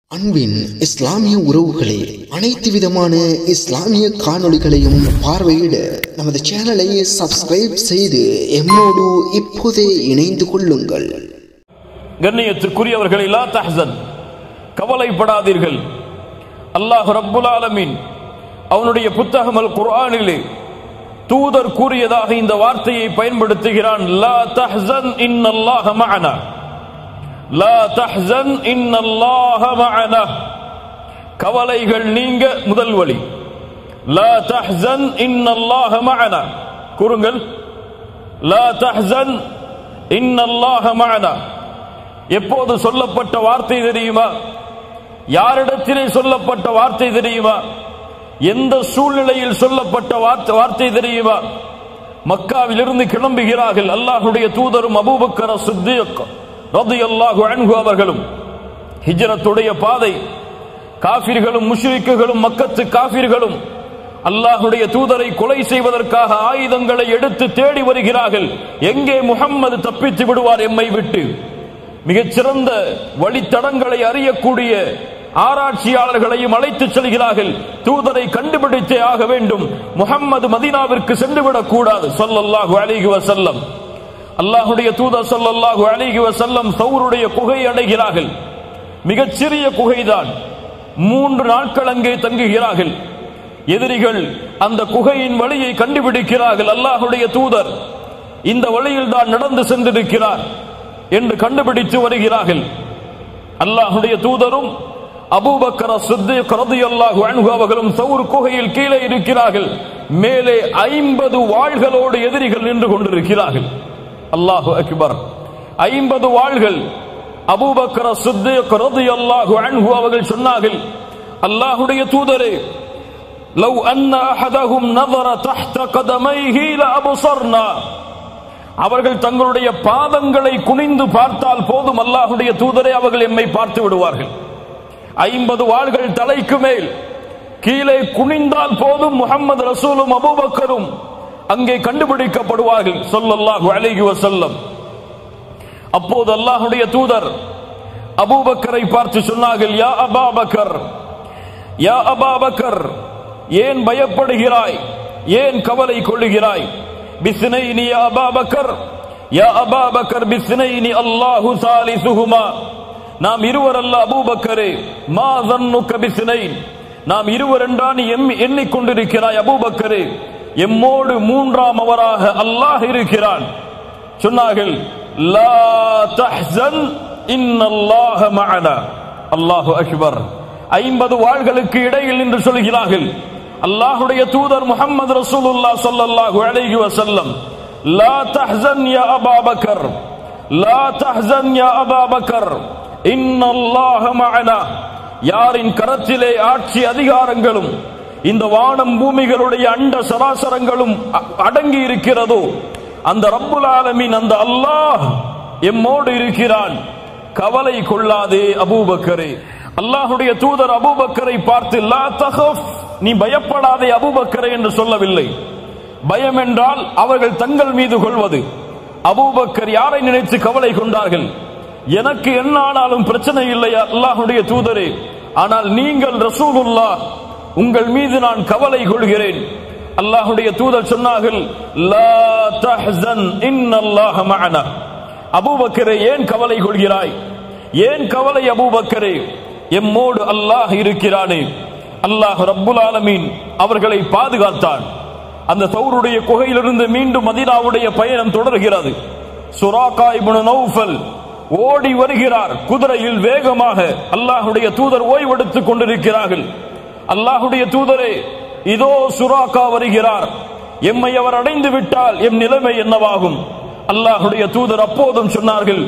அன்பின் இஸ்லாமிய உறவுகளே அனைத்து விதமான இஸ்லாமிய காணொளிகளையும் பார்வையிட நமது சேனலை சப்ஸ்கிரைப் செய்து எம்மோடு இப்போதே இணைந்து கொள்ளுங்கள் கண்ணியத்திற்குரியவர்களை லா தஹ்சன் கவலைப்படாதீர்கள் அல்லாஹ் ரப்புல் ஆலமீன் அவனுடைய புத்தகம் அல் குர்ஆனிலே தூதர் கூறியதாக இந்த வார்த்தையை பயன்படுத்துகிறான் லா தஹ்சன் இன்னல்லாஹ மஅனா லா தஹ்சன் இன்னல்லாஹ மஅனா கவலைகள் நீங்க முதல் வழி லா தஹ்சன் இன்னல்லாஹ மஅனா கூறுங்கள் லா தஹ்சன் இன்னல்லாஹ மஅனா எப்போது சொல்லப்பட்ட வார்த்தை தெரியுமா யாரிடத்திலே சொல்லப்பட்ட வார்த்தை தெரியுமா எந்த சூழ்நிலையில் சொல்லப்பட்ட வார்த்தை வார்த்தை தெரியுமா மக்காவிலிருந்து கிளம்புகிறார்கள் அல்லாஹுடைய தூதரும் அபூபக்கர சித்திக் ரலியல்லாஹு அன்ஹு அவர்களும் ஹிஜ்ரத்துடைய பாதை காபிர்களும் முஷ்ரிக்குகளும் மக்கத்து காபிர்களும் அல்லாஹுடைய தூதரை கொலை செய்வதற்காக ஆயுதங்களை எடுத்து தேடி வருகிறார்கள் எங்கே முகம்மது தப்பித்து விடுவார் எம்மை விட்டு மிகச்சிறந்த வழித்தடங்களை அறியக்கூடிய ஆராய்ச்சியாளர்களையும் அழைத்து செல்கிறார்கள் தூதரை கண்டுபிடித்தே ஆக வேண்டும் முகம்மது மதீனாவிற்கு சென்றுவிடக் கூடாது சொல்லல்லாஹு அலைஹி வஸல்லம் அல்லாஹுடைய தூதர் சொல்லல்லாஹு அலைஹி வஸல்லம் சௌருடைய குகை அடைகிறார்கள் மிகச்சிறிய குகைதான் மூன்று நாட்கள் அங்கே தங்குகிறார்கள் எதிரிகள் அந்த குகையின் வழியை கண்டுபிடிக்கிறார்கள் அல்லாஹுடைய தூதர் இந்த வழியில் தான் நடந்து சென்றிருக்கிறார் என்று கண்டுபிடித்து வருகிறார்கள் அல்லாஹுடைய தூதரும் அபூபக்கர சித்திக் ரலியல்லாஹு அன்ஹு அவர்களும் சவுர் குகையில் கீழே இருக்கிறார்கள் மேலே ஐம்பது வாள்களோடு எதிரிகள் நின்று கொண்டிருக்கிறார்கள் அல்லாஹு அக்பர் ஐம்பது வாள்கள் அபூபக்கர சித்திக் ரலியல்லாஹு அன்ஹு அவர்கள் சொன்னார்கள் அல்லாஹுடைய தூதரே لو أن أحدهم نظر تحت قدميه لأبصرنا அவர்கள் தங்களுடைய பாதங்களை குனிந்து பார்த்தால் போதும் அல்லாஹுடைய தூதரை அவர்கள் எம்மை பார்த்து விடுவார்கள் ஐம்பது வாள்கள் தலைக்கு மேல் கீழே குனிந்தால் போதும் முகமது ரசூலும் அபூபக்கரும் அங்கே கண்டுபிடிக்கப்படுவார்கள் சொல்லல்லாஹு அலைஹி வஸல்லம் அப்போது அல்லாஹுடைய தூதர் அபூபக்கரை பார்த்து சொன்னார்கள் யா அபாபக்கர் யா அபாபக்கர் ஏன் பயப்படுகிறாய் ஏன் கவலை கொள்ளுகிறாய் பிஸ்னைனி யா அபாபக்கர் யா அபாபக்கர் பிஸ்னைனி அல்லாஹு சாலிசுஹுமா நாம் இருவர் அல்ல அபூபக்கரே மா தன்னுக்க பிஸ்னைன் நாம் இருவர் என்றா நீ எம்மி எண்ணிக்கொண்டிருக்கிறாய் அபூபக்கரே எம்மோடு மூன்றாம் அவராக அல்லாஹ் இருக்கிறான் சொன்னார்கள் லா தஹ்சன் இன்னல்லாஹ மஅனா அல்லாஹு அக்பர் ஐம்பது வாள்களுக்கு இடையில் என்று சொல்கிறார்கள் அல்லாஹுடைய தூதர் முகமது ரசூலுல்லாஹ் ஸல்லல்லாஹு அலைஹி வஸல்லம் லா தஹ்சன் யா அபா பக்கர் லா தஹ்சன் யா அபா பக்கர் இன்னல்லாஹ மஅனா யாரின் கரத்திலே ஆட்சி அதிகாரங்களும் இந்த வானம் பூமிகளுடைய அண்ட சராசரங்களும் அடங்கி இருக்கிறதோ அந்த ரப்புல் ஆலமீன் அந்த அல்லாஹ் எம்மோடு இருக்கிறான் கவலை கொள்ளாதே அபூபக்கரே அல்லாஹுடைய தூதர் அபூபக்கரை பார்த்து லா தஹப் நீ பயப்படாதே அபூபக்கரை என்று சொல்லவில்லை பயம் என்றால் அவர்கள் தங்கள் மீது கொள்வது அபூபக்கர் யாரை நினைத்து கவலை கொண்டார்கள் எனக்கு என்ன ஆனாலும் பிரச்சனை இல்லை அல்லாஹுடைய தூதரே ஆனால் நீங்கள் ரசூலுல்லா உங்கள் மீது நான் கவலை கொள்கிறேன் அல்லாஹுடைய தூதர் சொன்னார்கள் லா தஹ்சன் இன்னல்லாஹ மஅனா அபூபக்கரே ஏன் கவலை கொள்கிறாய் ஏன் கவலை அபூபக்கரே எம்மோடு அல்லாஹ் இருக்கிறானே அல்லாஹ் ரப்புல் ஆலமீன் அவர்களை பாதுகாத்தான் அந்த சௌருடைய குகையிலிருந்து மீண்டும் மதீனாவுடைய பயணம் தொடர்கிறது சுராகா இப்னு நௌஃபல் ஓடி வருகிறார் குதிரையில் வேகமாக அல்லாஹுடைய தூதர் ஓய்வெடுத்துக் கொண்டிருக்கிறார்கள் அல்லாஹுடைய தூதரே இதோ சுராக்கா வருகிறார் எம்மை அவர் அடைந்து விட்டால் எம் நிலைமை என்னவாகும் அல்லாஹுடைய தூதர் அப்போதும் சொன்னார்கள்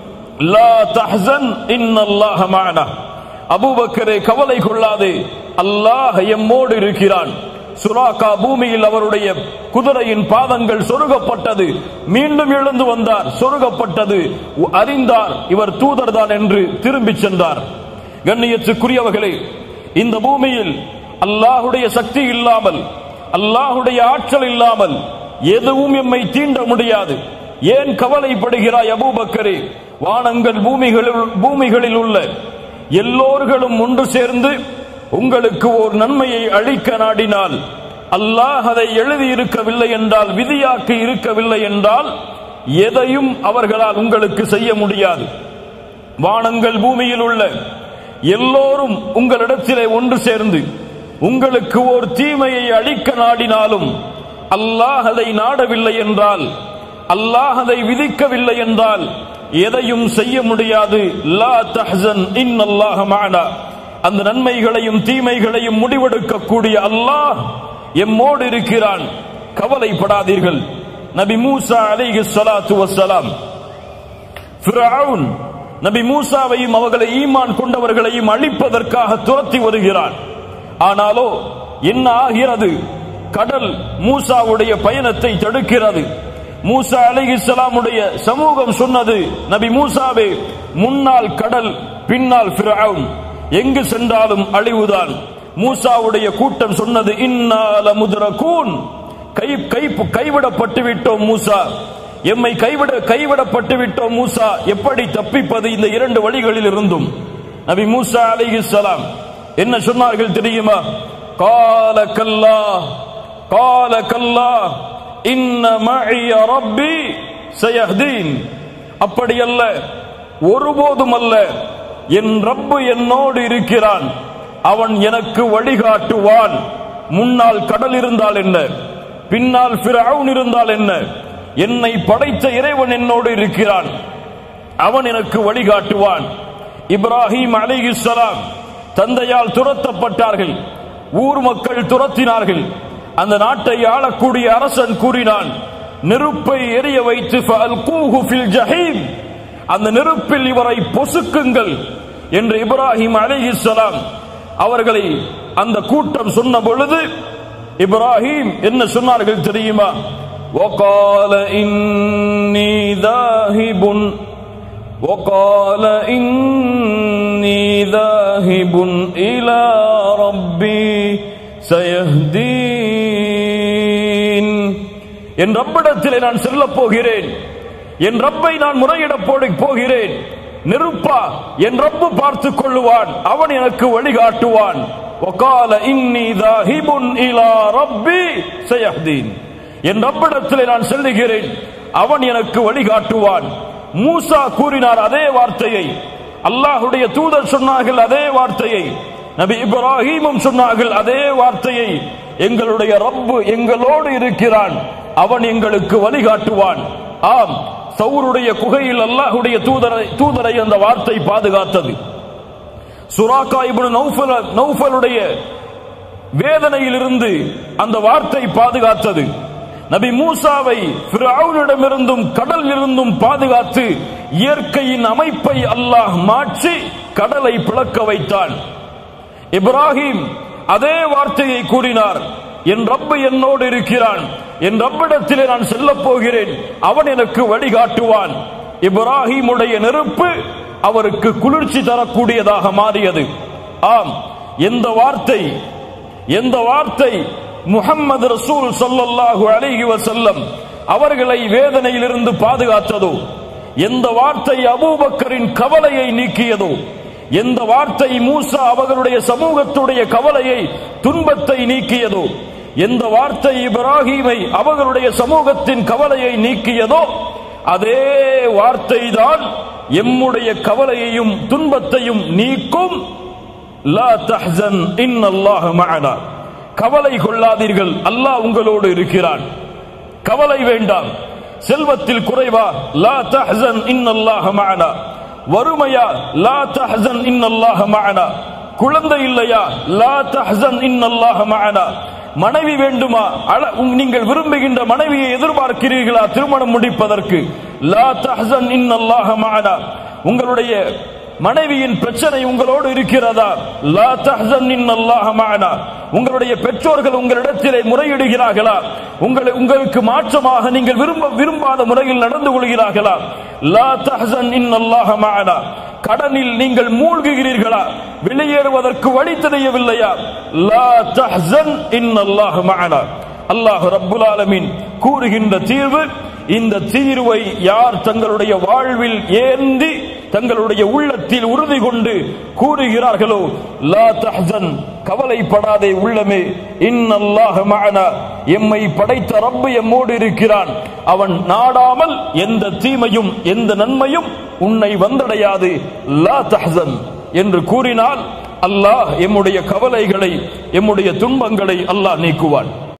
லா தஹ்சன் இன்னல்லாஹ மஅனா அபூபக்கரே கவலை கொள்ளாதே அல்லாஹ் எம்மோடு இருக்கிறான் சுராக்கா பூமியில் அவருடைய குதிரையின் பாதங்கள் சொருகப்பட்டது மீண்டும் எழுந்து வந்தார் சொருகப்பட்டது அறிந்தார் இவர் தூதர் தான் என்று திரும்பி சென்றார் கண்ணியத்துக்குரியவர்களே இந்த பூமியில் அல்லாஹுடைய சக்தி இல்லாமல் அல்லாஹுடைய ஆற்றல் இல்லாமல் எதுவும் எம்மை தீண்ட முடியாது ஏன் கவலைப்படுகிறாய் அபூபக்கரே வானங்கள் பூமிகளில் பூமிகளில் உள்ள எல்லோர்களும் ஒன்று சேர்ந்து உங்களுக்கு ஓர் நன்மையை அளிக்க நாடினால் அல்லாஹ் அதை எழுதி இருக்கவில்லை என்றால் விதியாக்கி இருக்கவில்லை என்றால் எதையும் அவர்களால் உங்களுக்கு செய்ய முடியாது வானங்கள் பூமியில் உள்ள எல்லோரும் உங்களிடத்திலே ஒன்று சேர்ந்து உங்களுக்கு ஓர் தீமையை அளிக்க நாடினாலும் அல்லாஹ் அதை நாடவில்லை என்றால் அல்லாஹ் அதை விதிக்கவில்லை என்றால் எதையும் செய்ய முடியாது லா தஹ்சன் இன் அல்லாஹ் மானா அந்த நன்மைகளையும் தீமைகளையும் முடிவெடுக்கக்கூடிய அல்லாஹ் எம்மோடு இருக்கிறான் கவலைப்படாதீர்கள் நபி மூசா அலைஹி ஸலாத்து வஸ்ஸலாம் ஃபிரவுன் நபி மூசாவையும் அவர்களை ஈமான் கொண்டவர்களையும் அழிப்பதற்காக துரத்தி வருகிறான் ஆனாலோ என்ன ஆகிறது கடல் மூசாவுடைய பயணத்தை தடுக்கிறது மூசா அலைஹிஸ்ஸலாமுடைய சமூகம் சொன்னது நபி மூசாவே முன்னால் கடல் பின்னால் ஃபிரவுன் எங்கு சென்றாலும் அழிவுதான் மூசாவுடைய கூட்டம் சொன்னது இன்னால முதுரகூன் கை கை கைவிடப்பட்டு விட்டோம் மூசா எம்மை கைவிட கைவிடப்பட்டு விட்டோம் மூசா எப்படி தப்பிப்பது இந்த இரண்டு வழிகளில் இருந்தும் நபி மூசா அலைஹிஸ்ஸலாம் என்ன சொன்னார்கள் தெரியுமா கால கல்லா கால கல்லா இன்ன மழிய ரப்பி சயஹ்தீன் அப்படி அல்ல ஒருபோதும் அல்ல என் ரப்பு என்னோடு இருக்கிறான் அவன் எனக்கு வழிகாட்டுவான் முன்னால் கடல் இருந்தால் என்ன பின்னால் ஃபிரவுன் இருந்தால் என்ன என்னை படைத்த இறைவன் என்னோடு இருக்கிறான் அவன் எனக்கு வழிகாட்டுவான் இப்ராஹிம் அலிஹிஸ்ஸலாம் தந்தையால் துரத்தப்பட்டார்கள் ஊர் மக்கள் துரத்தினார்கள் அந்த நாட்டை ஆளக்கூடிய அரசன் கூறினான் நெருப்பை எரிய வைத்து ஃபஅல்கூஹு ஃபில் ஜஹீம் அந்த நெருப்பில் இவரை பொசுக்குங்கள் என்று இப்ராஹிம் அலிஹிஸ்ஸலாம் அவர்களை அந்த கூட்டம் சொன்ன பொழுது இப்ராஹிம் என்ன சொன்னார்கள் தெரியுமா وقال إني ذاهب وقال إني ذاهب إلى ربي سيهدين என் ரப்பிடத்திலே நான் செல்லப் போகிறேன் என் ரப்பை நான் முறையிடப் போட- போகிறேன் நெருப்பா என் ரப்பு பார்த்துக் கொள்ளுவான் அவன் எனக்கு வழிகாட்டுவான் وقال إني ذاهب إلى ربي سيهدين என் ரப்பிடத்திலே நான் செல்லுகிறேன் அவன் எனக்கு வழிகாட்டுவான் மூசா கூறினார் அதே வார்த்தையை அல்லாஹுடைய தூதர் சொன்னார்கள் அதே வார்த்தையை நபி இப்ராஹீமும் சொன்னார்கள் அதே வார்த்தையை எங்களுடைய ரப்பு எங்களோடு இருக்கிறான் அவன் எங்களுக்கு வழிகாட்டுவான் ஆம் சௌருடைய குகையில் அல்லாஹுடைய தூதரை தூதரை அந்த வார்த்தை பாதுகாத்தது சுராக்கா இப்னு நௌஃபல் நௌஃபலுடைய வேதனையிலிருந்து அந்த வார்த்தை பாதுகாத்தது நபி மூசாவை ஃபிரௌனிடமிருந்தும் கடலில் இருந்தும் பாதுகாத்து இயற்கையின் அமைப்பை அல்லாஹ் மாற்றி கடலை பிளக்க வைத்தான் இப்ராஹிம் அதே வார்த்தையை கூறினார் என் ரப்பு என்னோடு இருக்கிறான் என் ரப்பிடத்திலே நான் செல்லப் போகிறேன் அவன் எனக்கு வழிகாட்டுவான் இப்ராஹிமுடைய நெருப்பு அவருக்கு குளிர்ச்சி தரக்கூடியதாக மாறியது ஆம் எந்த வார்த்தை எந்த வார்த்தை முஹம்மது ரசூல் ஸல்லல்லாஹு அலைஹி வஸல்லம் அவர்களை வேதனையிலிருந்து பாதுகாத்ததோ எந்த வார்த்தை அபூபக்கரின் கவலையை நீக்கியதோ எந்த வார்த்தை மூசா அவர்களுடைய சமூகத்துடைய கவலையை துன்பத்தை நீக்கியதோ எந்த வார்த்தை இப்ராஹீமை அவர்களுடைய சமூகத்தின் கவலையை நீக்கியதோ அதே வார்த்தை தான் எம்முடைய கவலையையும் துன்பத்தையும் நீக்கும் லா தஹ்சன் இன்னல்லாஹ மஅனா கவலை கொள்ளாதீர்கள் அல்லாஹ் உங்களோடு இருக்கிறான் கவலை வேண்டாம் செல்வத்தில் குறைவா லா தஹ்சன் இன்னல்லாஹ மஅனா வறுமையா லா தஹ்சன் இன்னல்லாஹ மஅனா குழந்தை இல்லையா லா தஹ்சன் இன்னல்லாஹ மஅனா மனைவி வேண்டுமா அழ- உங்- நீங்கள் விரும்புகின்ற மனைவியை எதிர்பார்க்கிறீர்களா திருமணம் முடிப்பதற்கு லா தஹ்சன் இன்னல்லாஹ மஅனா உங்களுடைய மனைவியின் பிரச்சனை உங்களோடு இருக்கிறதா லா தஹ்சன் இன்னல்லாஹ மஅனா உங்களுடைய பெற்றோர்கள் உங்களிடத்திலே முறையிடுகிறார்களா உங்களை உங்களுக்கு மாற்றமாக நீங்கள் விரும்ப விரும்பாத முறையில் நடந்து கொள்கிறார்களா லா தஹ்சன் இன்னல்லாஹ மஅனா கடனில் நீங்கள் மூழ்குகிறீர்களா வெளியேறுவதற்கு வழி தெரியவில்லையா லா தஹ்சன் இன்னல்லாஹ மஅனா அல்லாஹ் ரப்புல் ஆலமீன் கூறுகின்ற தீர்வு இந்த தீர்வை யார் தங்களுடைய வாழ்வில் ஏந்தி தங்களுடைய உள்ளத்தில் உறுதி கொண்டு கூறுகிறார்களோ லா தஹ்சன் கவலைப்படாதே உள்ளமே இன்னல்லாஹ மஅனா எம்மை படைத்த ரப்பு எம்மோடு இருக்கிறான் அவன் நாடாமல் எந்த தீமையும் எந்த நன்மையும் உன்னை வந்தடையாது லா தஹ்சன் என்று கூறினால் அல்லாஹ் எம்முடைய கவலைகளை எம்முடைய துன்பங்களை அல்லாஹ் நீக்குவான்